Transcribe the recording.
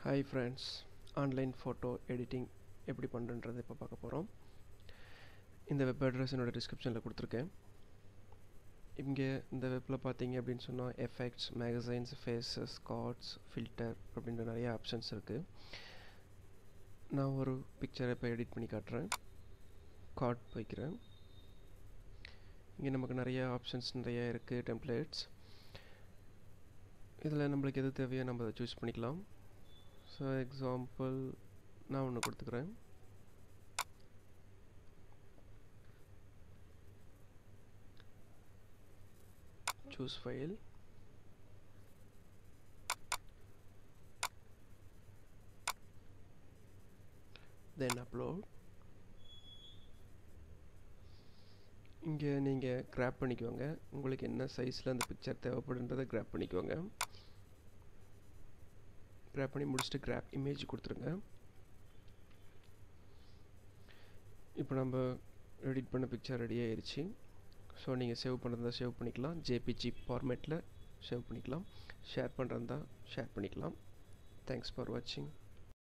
hi friends online photo editing எப்படி பண்ணுறது இப்போ பார்க்க போகிறோம் இந்த வெப் அட்ரஸ் என்னோடய டிஸ்கிரிப்ஷனில் கொடுத்துருக்கேன் இங்கே இந்த வெப்பில் பார்த்தீங்க அப்படின்னு சொன்னால் effects magazines faces cards filter அப்படின்ற நிறைய ஆப்ஷன்ஸ் இருக்குது நான் ஒரு பிக்சரை இப்போ எடிட் பண்ணி காட்டுறேன் கார்ட் வைக்கிறேன் இங்கே நமக்கு நிறைய ஆப்ஷன்ஸ் நிறைய இருக்குது டெம்ப்ளேட்ஸ் இதில் நம்மளுக்கு எது தேவையோ நம்ம அதை சூஸ் பண்ணிக்கலாம் ஸோ எக்ஸாம்பிள் நான் ஒன்று கொடுத்துக்கிறேன் சூஸ் ஃபைல் தென் அப்லோட் இங்கே நீங்கள் கிராப் பண்ணிக்கோங்க உங்களுக்கு என்ன சைஸில் அந்த பிக்சர் தேவைப்படுன்றதை கிராப் பண்ணிக்கோங்க கிராப் பண்ணி முடிச்சுட்டு கிராப் இமேஜ் கொடுத்துருங்க இப்போ நம்ம எடிட் பண்ண பிக்சர் ரெடி ஆயிடுச்சு ஸோ நீங்கள் சேவ் பண்ணுறதா சேவ் பண்ணிக்கலாம் ஜேபிஜி ஃபார்மேட்டில் சேவ் பண்ணிக்கலாம் ஷேர் பண்ணுறதா ஷேர் பண்ணிக்கலாம் தேங்க்ஸ் ஃபார் வாட்சிங்